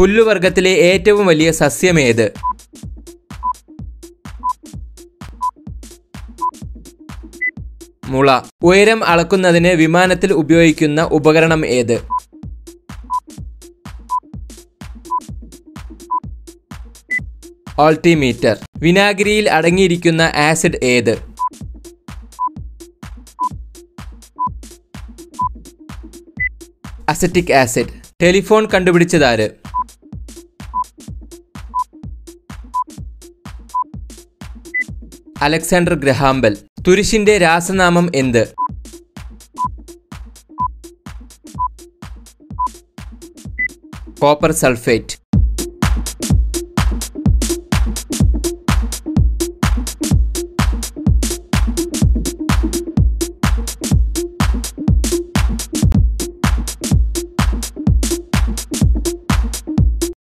പുല്ലുവർഗത്തിലെ ഏറ്റവും വലിയ സസ്യമേത് മുള ഉയരം അളക്കുന്നതിന് വിമാനത്തിൽ ഉപയോഗിക്കുന്ന ഉപകരണം ഏത് ഓൾട്ടിമീറ്റർ വിനാഗിരിയിൽ അടങ്ങിയിരിക്കുന്ന ആസിഡ് ഏത് അസറ്റിക് ആസിഡ് ടെലിഫോൺ കണ്ടുപിടിച്ചതാര് അലക്സാണ്ടർ ഗ്രഹാംബൽ തുരിശിന്റെ രാസനാമം എന്ത് കോപ്പർ സൾഫേറ്റ്